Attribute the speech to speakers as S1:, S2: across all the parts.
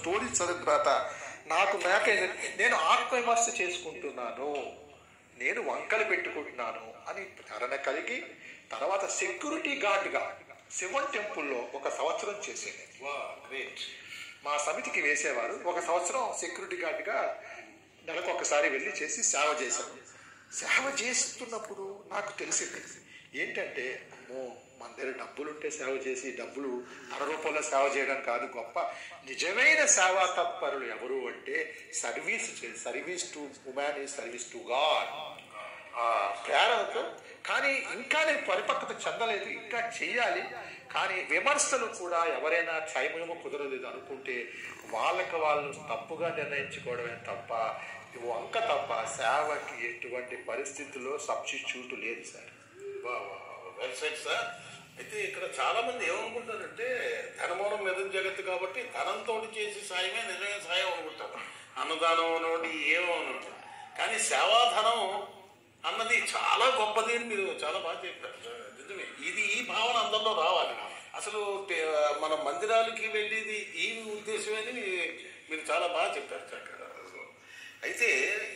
S1: Story చదివిన తర్వాత నాకు నాకే నేను ఆత్మవిమర్శ చేసుకుంటున్నాను నేను వంకలు పెట్టుకుంటున్నాను అని ప్రేరణ కలిగి తర్వాత సెక్యూరిటీ గార్డ్గా శివన్ టెంపుల్లో ఒక సంవత్సరం చేసేది
S2: వా గ్రేట్
S1: మా సమితికి వేసేవారు ఒక సంవత్సరం సెక్యూరిటీ గార్డ్గా నెలకు ఒకసారి వెళ్ళి చేసి సేవ చేశాను సేవ చేస్తున్నప్పుడు నాకు తెలిసింది ఏంటంటే అమ్మో మన దగ్గర డబ్బులుంటే సేవ చేసి డబ్బులు ధన రూపంలో సేవ చేయడం కాదు గొప్ప నిజమైన సేవా తత్పరులు ఎవరు అంటే సర్వీస్ సర్వీస్ టు ఉమెన్ ఈ సర్వీస్ టు గాడ్ ఆ ప్రేరణతో కానీ ఇంకా నేను పరిపక్వత చెందలేదు ఇంకా చెయ్యాలి కానీ విమర్శలు కూడా ఎవరైనా క్షయమేమో కుదరలేదు అనుకుంటే వాళ్ళకి వాళ్ళు తప్పుగా నిర్ణయించుకోవడమే తప్ప వంక తప్ప సేవకి ఎటువంటి పరిస్థితుల్లో సబ్స్టిట్యూట్ లేదు సార్
S2: వెల్ సెట్ సార్ అయితే ఇక్కడ చాలా మంది ఏమనుకుంటారంటే ధనమూలం నిజం జగత్తు కాబట్టి ధనంతో చేసే సాయమే నిజమైన సాయం అనుకుంటారు అన్నదానం అనోటి ఏమో అనుకుంటారు కానీ సేవాధనం అన్నది చాలా గొప్పది అని మీరు చాలా బాగా చెప్పారు నిజమే ఇది ఈ భావన అందరిలో రావాలి అసలు టే- మన మందిరాలకి వెళ్ళేది ఈ ఉద్దేశమని మీరు చాలా బాగా చెప్పారు చక్కగా అయితే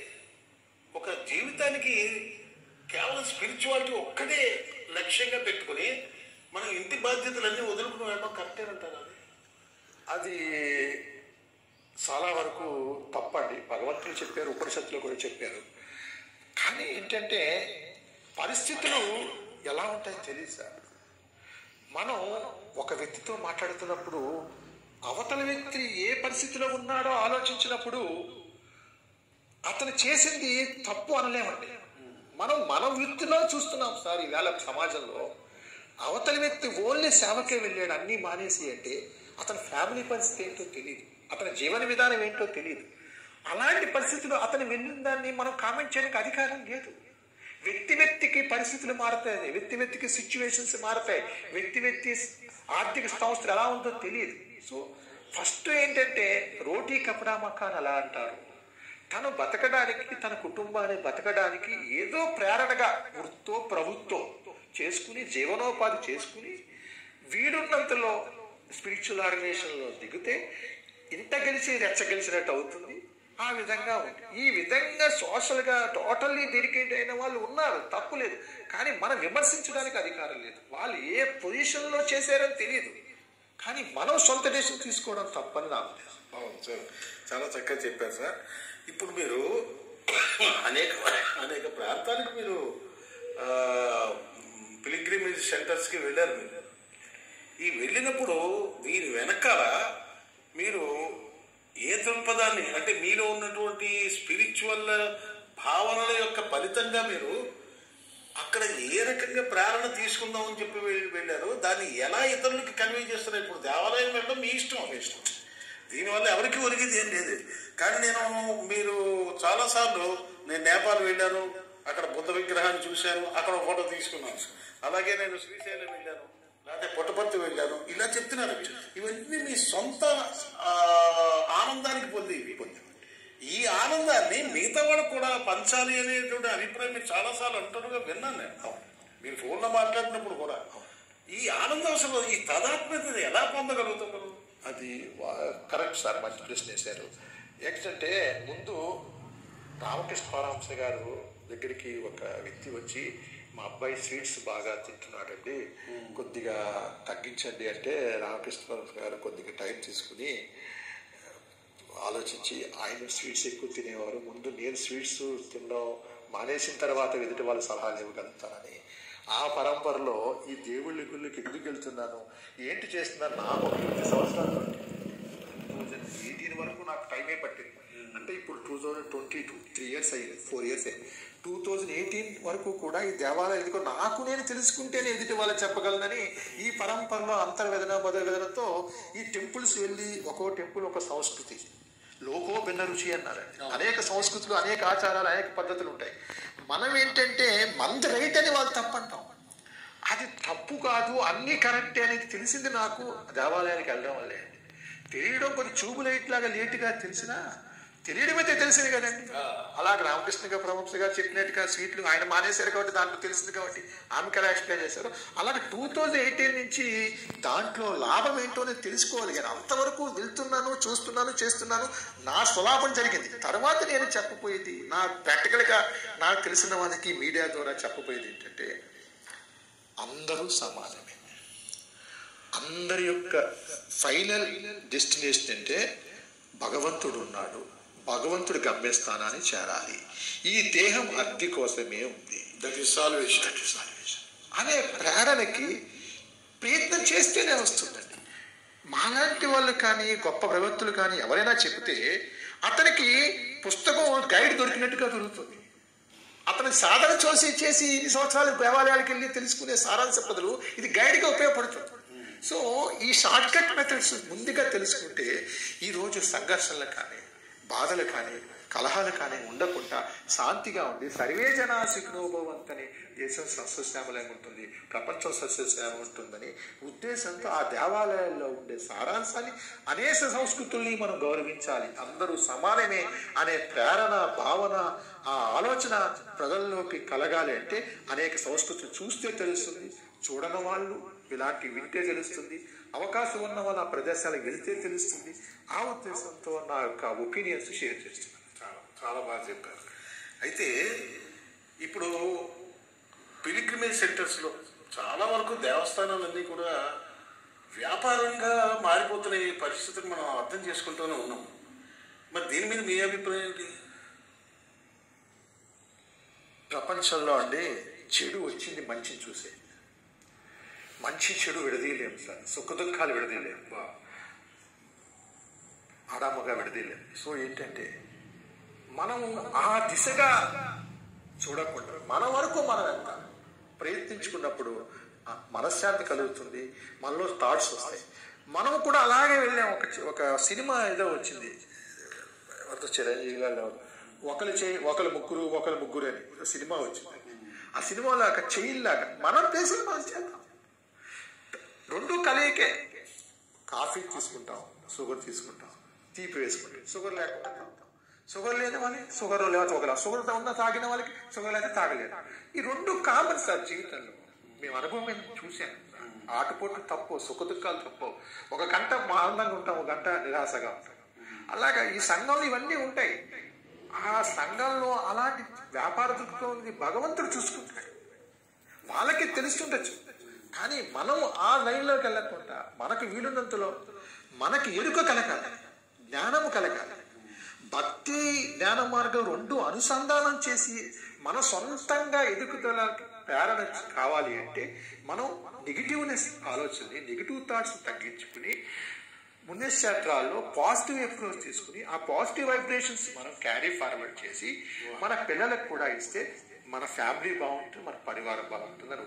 S2: ఒక జీవితానికి కేవలం స్పిరిచువాలిటీ ఒక్కటే లక్ష్యంగా పెట్టుకుని మనం ఇంటి బాధ్యతలన్నీ వదులుకుని వెళ్ళడం కరెక్టే అంటారు అది
S1: అది చాలా వరకు తప్పండి భగవంతుడు చెప్పారు ఉపనిషత్తులో కూడా చెప్పారు కానీ ఏంటంటే పరిస్థితులు ఎలా ఉంటాయో తెలియదు సార్ మనం ఒక వ్యక్తితో మాట్లాడుతున్నప్పుడు అవతల వ్యక్తి ఏ పరిస్థితిలో ఉన్నాడో ఆలోచించినప్పుడు అతను చేసింది తప్పు అనలేమండి మనం మన వృత్తిలో చూస్తున్నాం సార్ ఈవేళ సమాజంలో అవతలి వ్యక్తి ఓన్లీ సేవకే వెళ్ళాడు అన్నీ మానేసి అంటే అతని ఫ్యామిలీ పరిస్థితి ఏంటో తెలియదు అతని జీవన విధానం ఏంటో తెలియదు అలాంటి పరిస్థితుల్లో అతను వెళ్ళిన దాన్ని మనం కామెంట్ చేయడానికి అధికారం లేదు వ్యక్తి వ్యక్తికి పరిస్థితులు మారుతాయి వ్యక్తి వ్యక్తికి సిచ్యువేషన్స్ మారుతాయి వ్యక్తి వ్యక్తి ఆర్థిక సంస్థలు ఎలా ఉందో తెలియదు సో ఫస్ట్ ఏంటంటే రోటీ కపడా మకాన్ అలా అంటారు తను బతకడానికి తన కుటుంబాన్ని బతకడానికి ఏదో ప్రేరణగా వృత్తో ప్రభుత్వం చేసుకుని జీవనోపాధి చేసుకుని వీడున్నంతలో స్పిరిచువల్ ఆర్గనైజేషన్లో దిగితే ఇంత గెలిచి రెచ్చ గెలిచినట్టు అవుతుంది ఆ విధంగా ఉంది ఈ విధంగా సోషల్గా టోటల్లీ డెడికేట్ అయిన వాళ్ళు ఉన్నారు తప్పు లేదు కానీ మనం విమర్శించడానికి అధికారం లేదు వాళ్ళు ఏ పొజిషన్లో చేశారని తెలియదు కానీ మనం సొంత దేశం తీసుకోవడం తప్పని నా ఉద్దేశం
S2: అవును సార్ చాలా చక్కగా చెప్పారు సార్ ఇప్పుడు మీరు అనేక అనేక ప్రాంతాలకు మీరు పిలిగ్రిమేజ్ సెంటర్స్కి వెళ్ళారు మీరు ఈ వెళ్ళినప్పుడు దీని వెనకాల మీరు ఏ దృక్పథాన్ని అంటే మీలో ఉన్నటువంటి స్పిరిచువల్ భావనల యొక్క ఫలితంగా మీరు అక్కడ ఏ రకంగా ప్రేరణ తీసుకుందామని చెప్పి వెళ్ళి వెళ్ళారు దాన్ని ఎలా ఇతరులకి కన్వే చేస్తున్నారు ఇప్పుడు దేవాలయం వెళ్ళడం మీ ఇష్టం మీ ఇష్టం దీనివల్ల ఎవరికి ఒరిగింది ఏం లేదు కానీ నేను మీరు చాలాసార్లు నేను నేపాల్ వెళ్ళాను అక్కడ బుద్ధ విగ్రహాన్ని చూశాను అక్కడ ఒక ఫోటో తీసుకున్నాను అలాగే నేను శ్రీశైలం వెళ్ళాను లేకపోతే పుట్టపర్తి వెళ్ళాను ఇలా చెప్తున్నారు ఇవన్నీ మీ సొంత ఆ, ఆనందానికి పొంది పొంది ఈ ఆనందాన్ని మిగతా వాళ్ళకు కూడా పంచాలి అనేటువంటి అభిప్రాయం మీరు చాలాసార్లు అంటారుగా విన్నాను నేను మీరు ఫోన్లో మాట్లాడినప్పుడు కూడా ఈ ఆనందం అసలు ఈ తదాత్మ్యతని ఎలా పొందగలుగుతారు
S1: అది వా- కరెక్ట్ సార్ మంచి ప్రశ్న వేశారు ఏంటంటే ముందు రామకృష్ణ పరమహంస గారు దగ్గరికి ఒక వ్యక్తి వచ్చి మా అబ్బాయి స్వీట్స్ బాగా తింటున్నాడండి కొద్దిగా తగ్గించండి అంటే రామకృష్ణ పరమహంస గారు కొద్దిగా టైం తీసుకుని ఆలోచించి ఆయన స్వీట్స్ ఎక్కువ తినేవారు ముందు నేను స్వీట్స్ తినడం మానేసిన తర్వాత ఎదుటి వాళ్ళు సలహాలు ఇవ్వగలుగుతానని ఆ పరంపరలో ఈ దేవుళ్ళ గుళ్ళకి ఎందుకు వెళ్తున్నాను ఏంటి చేస్తున్నాను నాకు ఒక ఇరవై సంవత్సరాలు టూ థౌజండ్ ఎయిటీన్ వరకు నాకు టైమే పట్టింది అంటే ఇప్పుడు two thousand twenty two three years అయ్యింది ఫోర్ ఇయర్స్ అయ్యింది టూ థౌజండ్ ఎయిటీన్ వరకు కూడా ఈ దేవాలయం ఎందుకో నాకు నేను తెలుసుకుంటేనే ఎదుటి వాళ్ళకి చెప్పగలనని ఈ పరంపరలో అంతర్వేదన మొదలవేదనతో ఈ టెంపుల్స్ వెళ్ళి ఒక్కో టెంపుల్ ఒక సంస్కృతి లోకో భిన్న రుచి అన్నారు అనేక సంస్కృతులు అనేక ఆచారాలు అనేక పద్ధతులు ఉంటాయి మనం ఏంటంటే మంది రైట్ అని వాళ్ళు తప్పంటాం అది తప్పు కాదు అన్నీ కరెక్టే అనేది తెలిసింది నాకు దేవాలయానికి వెళ్ళడం వల్లే తెలియడం కొంచెం చూపు లైట్ లాగా లేటుగా తెలిసినా తెలియడం అయితే తెలిసింది కదండి అలాగే రామకృష్ణ గారు ప్రముఖ గారు చెప్పినట్టుగా స్వీట్లు ఆయన మానేశారు కాబట్టి దాంట్లో తెలిసింది కాబట్టి ఆమెకి ఎలా ఎక్స్ప్లెయిన్ చేశారు అలాగే టూ థౌజండ్ ఎయిటీన్ నుంచి దాంట్లో లాభం ఏంటో అనేది తెలుసుకోవాలి కానీ అంతవరకు వెళ్తున్నాను చూస్తున్నాను చేస్తున్నాను నా స్వలాభం జరిగింది తర్వాత నేను చెప్పబోయేది నా ప్రాక్టికల్గా నాకు తెలిసిన వాళ్ళకి మీడియా ద్వారా చెప్పబోయేది ఏంటంటే అందరూ సమానమే అందరి యొక్క ఫైనల్ డెస్టినేషన్ అంటే భగవంతుడు ఉన్నాడు భగవంతుడి గమ్యస్థానాన్ని చేరాలి ఈ దేహం అద్దె కోసమే ఉంది
S2: that is salvation
S1: That is salvation. అనే ప్రేరణకి ప్రయత్నం చేస్తేనే వస్తుందండి మాలాంటి వాళ్ళు కానీ గొప్ప ప్రవక్తులు కానీ ఎవరైనా చెబితే అతనికి పుస్తకం గైడ్ దొరికినట్టుగా దొరుకుతుంది అతను సాధన చూసి చేసి ఇన్ని సంవత్సరాలు దేవాలయాలకు వెళ్ళి తెలుసుకునే సారాంశ బదులు ఇది గైడ్గా ఉపయోగపడుతుంది సో ఈ షార్ట్ కట్ మెథడ్స్ ముందుగా తెలుసుకుంటే ఈరోజు సంఘర్షణలు కానీ బాధలు కానీ కలహాలు కానీ ఉండకుండా శాంతిగా ఉండి సర్వే జనా సుఖినోభవంతని దేశం సస్యశ్యామలంగా ఉంటుంది ప్రపంచం సస్యశ్యామం ఉంటుందని ఉద్దేశంతో ఆ దేవాలయాల్లో ఉండే సారాంశాన్ని అనేక సంస్కృతుల్ని మనం గౌరవించాలి అందరూ సమానమే అనే ప్రేరణ భావన ఆ ఆలోచన ప్రజల్లోకి కలగాలి అంటే అనేక సంస్కృతులు చూస్తే తెలుస్తుంది చూడని వాళ్ళు ఇలాంటి వింటే తెలుస్తుంది అవకాశం ఉన్న వాళ్ళు ఆ ప్రదేశాలకు వెళితే తెలుస్తుంది ఆ ఉద్దేశంతో నా యొక్క ఒపీనియన్స్ షేర్ చేస్తున్నాను
S2: చాలా చాలా బాగా చెప్పారు అయితే ఇప్పుడు పిలిగ్రిమేజ్ సెంటర్స్లో చాలా వరకు దేవస్థానాలన్నీ కూడా వ్యాపారంగా మారిపోతున్న ఈ పరిస్థితిని మనం అర్థం చేసుకుంటూనే ఉన్నాం మరి దీని మీద మీ అభిప్రాయం ఏంటి
S1: ప్రపంచంలో అండి చెడు వచ్చింది మంచిని చూసే మంచి చెడు విడదీయలేము సార్ సుఖ దుఃఖాలు విడదీయలేము ఆడామగా విడదీయలేము సో ఏంటంటే మనం ఆ దిశగా చూడకుండా మన వరకు మనం ఎంత ప్రయత్నించుకున్నప్పుడు ఆ మనశ్శాంతి కలుగుతుంది మనలో థాట్స్ వస్తాయి మనం కూడా అలాగే వెళ్ళాం ఒక ఒక సినిమా ఏదో వచ్చింది ఎవరితో చిరంజీవి గారు ఒకరు చేయి ఒకరు ముగ్గురు ఒకరు ముగ్గురు అని ఒక సినిమా వచ్చింది ఆ సినిమాలో ఒక చైల్లాగా మనం దేశం మనం చేద్దాం రెండు కలయికే కాఫీ తీసుకుంటాం షుగర్ తీసుకుంటాం తీపి వేసుకుంటాం షుగర్ లేకుండా తాగుతాం షుగర్ లేని వాళ్ళకి షుగర్ లేకపోతే ఒకలా షుగర్ ఉన్న తాగిన వాళ్ళకి షుగర్ లేకపోతే తాగలేదు ఈ రెండు కామన్ సార్ జీవితంలో మేము అనుభవం మీద చూశాను ఆటపోట్లు తప్పు సుఖ దుఃఖాలు తప్పు ఒక గంట ఆనందంగా ఉంటాం ఒక గంట నిరాశగా ఉంటాం అలాగా ఈ సంఘంలో ఇవన్నీ ఉంటాయి ఆ సంఘంలో అలాంటి వ్యాపార దృక్పథం ఉంది భగవంతుడు చూసుకుంటాడు వాళ్ళకి తెలుస్తుండొచ్చు కానీ మనం ఆ లైన్లోకి వెళ్ళకుండా మనకు వీలున్నంతలో మనకి ఎరుక కలగాలి జ్ఞానము కలగాలి భక్తి జ్ఞాన మార్గం రెండు అనుసంధానం చేసి మన సొంతంగా ఎదుగుదల ప్రేరణ కావాలి అంటే మనం నెగిటివ్నెస్ ఆలోచనని నెగిటివ్ థాట్స్ తగ్గించుకుని పుణ్యక్షేత్రాల్లో పాజిటివ్ అప్రోచ్ తీసుకుని ఆ పాజిటివ్ వైబ్రేషన్స్ మనం క్యారీ ఫార్వర్డ్ చేసి మన పిల్లలకు కూడా ఇస్తే మన ఫ్యామిలీ బాగుంటుంది మన పరివారం బాగుంటుందని